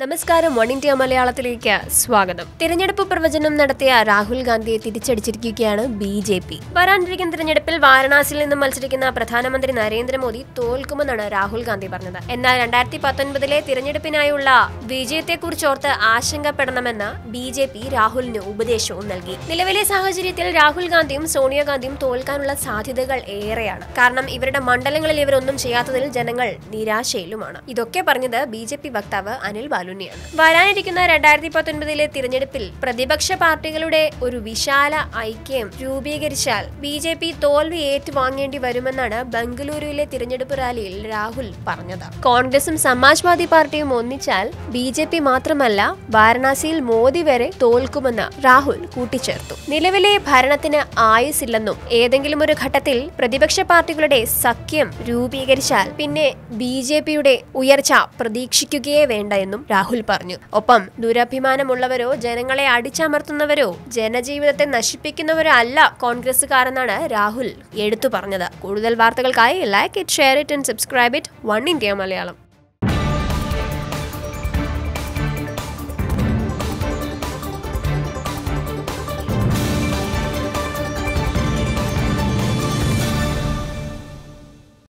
നമസ്കാരം one India മലയാളത്തിലേക്ക് സ്വാഗതം തിരഞ്ഞെടുപ്പ് പ്രവചനം നടത്തിയ രാഹുൽ ഗാന്ധിയെ തിരിച്ചടിച്ചിരിക്കുകയാണ് ബി ജെ പി വരാനിരിക്കുന്ന തിരഞ്ഞെടുപ്പിൽ വാരണാസിയിൽ നിന്നും മത്സരിക്കുന്ന പ്രധാനമന്ത്രി നരേന്ദ്രമോദി തോൽക്കുമെന്നാണ് രാഹുൽ ഗാന്ധി പറഞ്ഞത് എന്നാൽ രണ്ടായിരത്തി പത്തൊൻപതിലെ തിരഞ്ഞെടുപ്പിനായുള്ള വിജയത്തെക്കുറിച്ചോർത്ത് ആശങ്കപ്പെടണമെന്ന് ബി ജെ പി രാഹുലിന് ഉപദേശവും നൽകി നിലവിലെ സാഹചര്യത്തിൽ രാഹുൽ ഗാന്ധിയും സോണിയാഗാന്ധിയും തോൽക്കാനുള്ള സാധ്യതകൾ ഏറെയാണ് കാരണം ഇവരുടെ മണ്ഡലങ്ങളിൽ ഇവരൊന്നും ചെയ്യാത്തതിൽ ജനങ്ങൾ നിരാശയിലുമാണ് ഇതൊക്കെ പറഞ്ഞത് ബി ജെ പി വക്താവ് അനിൽ ബാലുനിയാണ് വരാനിരിക്കുന്ന രണ്ടായിരത്തി പത്തൊൻപതിലെ തിരഞ്ഞെടുപ്പിൽ പ്രതിപക്ഷ പാർട്ടികളുടെ ഒരു വിശാല ഐക്യം രൂപീകരിച്ചാൽ ബി ജെ പി തോൽവി ഏറ്റുവാങ്ങേണ്ടി വരുമെന്നാണ് ബംഗളൂരുവിലെ തിരഞ്ഞെടുപ്പ് റാലിയിൽ രാഹുൽ പറഞ്ഞത് കോൺഗ്രസും സമാജ്വാദി പാർട്ടിയും ഒന്നിച്ചാൽ ബി ജെ പി മാത്രമല്ല വാരണാസിയിൽ മോദി വരെ തോൽക്കുമെന്ന് രാഹുൽ കൂട്ടിച്ചേർത്തു നിലവിലെ ഭരണത്തിന് ആയുസില്ലെന്നും ഏതെങ്കിലും ഒരു ഘട്ടത്തിൽ പ്രതിപക്ഷ പാർട്ടികളുടെ സഖ്യം രൂപീകരിച്ചാൽ പിന്നെ ബി ജെ പിയുടെ ഉയർച്ച പ്രതീക്ഷിക്കുകയേ വേണ്ട എന്നും രാഹുൽ പറഞ്ഞു ഒപ്പം ദുരഭിമാനമുള്ളവരോ ജനങ്ങളെ അടിച്ചമർത്തുന്നവരോ ജനജീവിതത്തെ നശിപ്പിക്കുന്നവരോ അല്ല കോൺഗ്രസുകാരെന്നാണ് രാഹുൽ എടുത്തു പറഞ്ഞത് കൂടുതൽ വാർത്തകൾക്കായി like it share it and subscribe it one India Malayalam